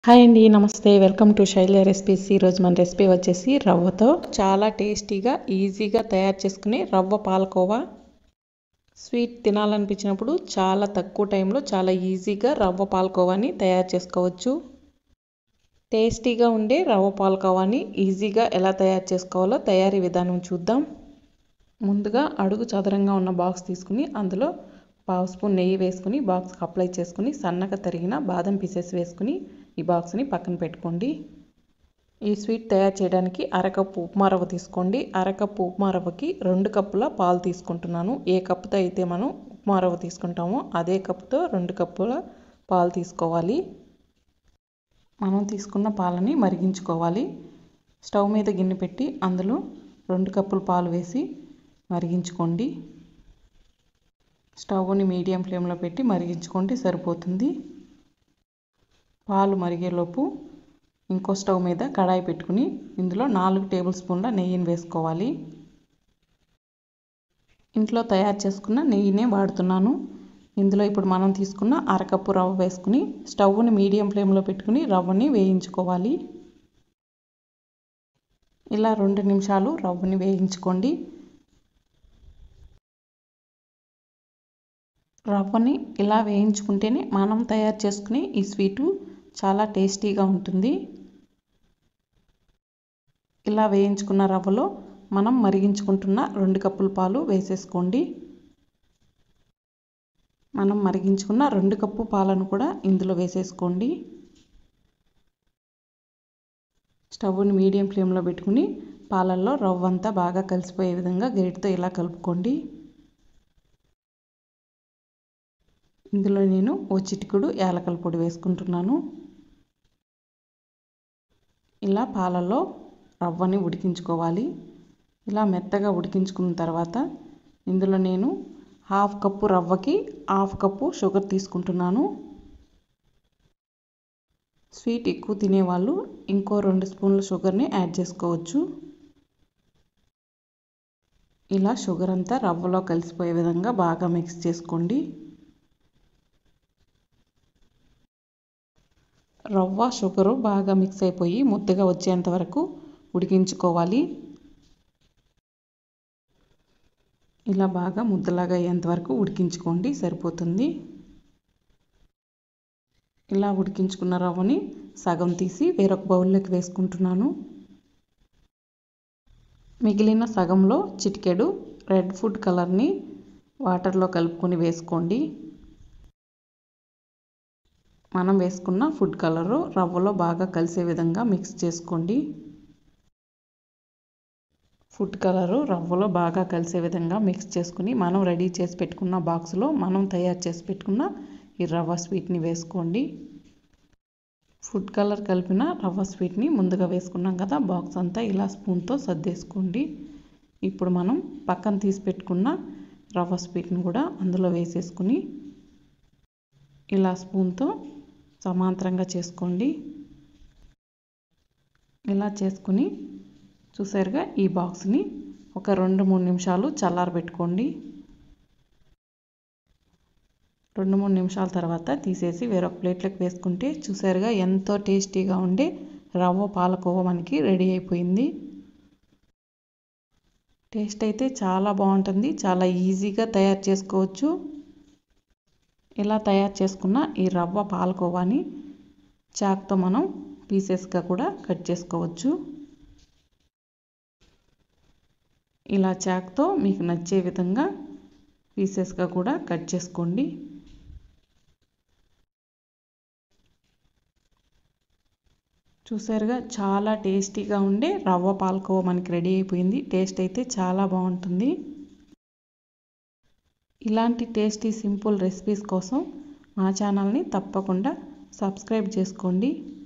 hi అండి నమస్తే welcome to Shaila recipes ఈరోజు మన రెసిపీ వచ్చేసి రవ్వతో చాలా టేస్టీగా ఈజీగా తయారు చేసుకునే రవ్వ పాలకోవా స్వీట్ తినాలనిపించినప్పుడు చాలా తక్కువ టైంలో చాలా ఈజీగా రవ్వ పాలకోవాని తయారు చేసుకోవచ్చు టేస్టీగా ఉండే రవ్వ పాలకోవాని ఈజీగా ఎలా తయారు చేసుకోవాలో తయారీ విధానం చూద్దాం ముందుగా అడుగు చదరంగా ఉన్న బాక్స్ తీసుకుని అందులో పావు స్పూన్ నెయ్యి వేసుకుని బాక్స్కి అప్లై చేసుకుని సన్నగా తరిగిన బాదం పీసెస్ వేసుకుని ఈ బాక్స్ని పక్కన పెట్టుకోండి ఈ స్వీట్ తయారు చేయడానికి అరకప్పు ఉప్మా రవ్వ తీసుకోండి అరకప్పు ఉప్మా రవ్వకి రెండు కప్పుల పాలు తీసుకుంటున్నాను ఏ కప్పుతో అయితే మనం ఉప్మా రవ్వ తీసుకుంటామో అదే కప్పుతో రెండు కప్పుల పాలు తీసుకోవాలి మనం తీసుకున్న పాలని మరిగించుకోవాలి స్టవ్ మీద గిన్నె పెట్టి అందులో రెండు కప్పుల పాలు వేసి మరిగించుకోండి స్టవ్ని మీడియం ఫ్లేమ్లో పెట్టి మరిగించుకోండి సరిపోతుంది పాలు మరిగేలోపు ఇంకో స్టవ్ మీద కడాయి పెట్టుకుని ఇందులో నాలుగు టేబుల్ స్పూన్ల నెయ్యిని వేసుకోవాలి ఇంట్లో తయారు చేసుకున్న నెయ్యినే వాడుతున్నాను ఇందులో ఇప్పుడు మనం తీసుకున్న అరకప్పు రవ్వ వేసుకుని స్టవ్ని మీడియం ఫ్లేమ్లో పెట్టుకుని రవ్వని వేయించుకోవాలి ఇలా రెండు నిమిషాలు రవ్వని వేయించుకోండి రవ్వని ఇలా వేయించుకుంటేనే మనం తయారు చేసుకునే ఈ స్వీటు చాలా టేస్టీగా ఉంటుంది ఇలా వేయించుకున్న రవ్వలో మనం మరిగించుకుంటున్న రెండు కప్పుల పాలు వేసేసుకోండి మనం మరిగించుకున్న రెండు కప్పు పాలను కూడా ఇందులో వేసేసుకోండి స్టవ్ని మీడియం ఫ్లేమ్లో పెట్టుకుని పాలల్లో రవ్వ అంతా బాగా కలిసిపోయే విధంగా గరిటతో ఇలా కలుపుకోండి ఇందులో నేను ఓ చిటికుడు యాలకల పొడి వేసుకుంటున్నాను ఇలా పాలలో రవ్వని ఉడికించుకోవాలి ఇలా మెత్తగా ఉడికించుకున్న తర్వాత ఇందులో నేను హాఫ్ కప్పు రవ్వకి హాఫ్ కప్పు షుగర్ తీసుకుంటున్నాను స్వీట్ ఎక్కువ తినేవాళ్ళు ఇంకో రెండు స్పూన్ల షుగర్ని యాడ్ చేసుకోవచ్చు ఇలా షుగర్ అంతా రవ్వలో కలిసిపోయే విధంగా బాగా మిక్స్ చేసుకోండి రవ్వ షుగరు బాగా మిక్స్ అయిపోయి ముద్దగా వచ్చేంత వరకు ఉడికించుకోవాలి ఇలా బాగా ముద్దలాగా అయ్యేంత వరకు ఉడికించుకోండి సరిపోతుంది ఇలా ఉడికించుకున్న రవ్వని సగం తీసి వేరొక బౌల్లోకి వేసుకుంటున్నాను మిగిలిన సగంలో చిటికెడు రెడ్ ఫుడ్ కలర్ని వాటర్లో కలుపుకొని వేసుకోండి మనం వేసుకున్న ఫుడ్ కలరు రవ్వలో బాగా కలిసే విధంగా మిక్స్ చేసుకోండి ఫుడ్ కలరు రవ్వలో బాగా కలిసే విధంగా మిక్స్ చేసుకుని మనం రెడీ చేసి పెట్టుకున్న బాక్స్లో మనం తయారు చేసి పెట్టుకున్న ఈ రవ్వ స్వీట్ని వేసుకోండి ఫుడ్ కలర్ కలిపిన రవ్వ స్వీట్ని ముందుగా వేసుకున్నాం కదా బాక్స్ అంతా ఇలా స్పూన్తో సర్దేసుకోండి ఇప్పుడు మనం పక్కన తీసి పెట్టుకున్న రవ్వ స్వీట్ని కూడా అందులో వేసేసుకుని ఇలా స్పూన్తో సమాంతరంగా చేసుకోండి ఇలా చేసుకుని చూసారుగా ఈ బాక్స్ని ఒక రెండు మూడు నిమిషాలు చల్లారబెట్టుకోండి రెండు మూడు నిమిషాల తర్వాత తీసేసి వేరొక ప్లేట్లోకి వేసుకుంటే చూసారుగా ఎంతో టేస్టీగా ఉండే రవ్వ పాలకోవ మనకి రెడీ అయిపోయింది టేస్ట్ అయితే చాలా బాగుంటుంది చాలా ఈజీగా తయారు చేసుకోవచ్చు ఇలా తయారు చేసుకున్న ఈ రవ్వ పాలకోవాని చాక్తో మనం పీసెస్గా కూడా కట్ చేసుకోవచ్చు ఇలా చాక్తో మీకు నచ్చే విధంగా పీసెస్గా కూడా కట్ చేసుకోండి చూసారుగా చాలా టేస్టీగా ఉండే రవ్వ పాలకోవ మనకి రెడీ అయిపోయింది టేస్ట్ అయితే చాలా బాగుంటుంది ఇలాంటి టేస్టీ సింపుల్ రెసిపీస్ కోసం మా ఛానల్ని తప్పకుండా సబ్స్క్రైబ్ చేసుకోండి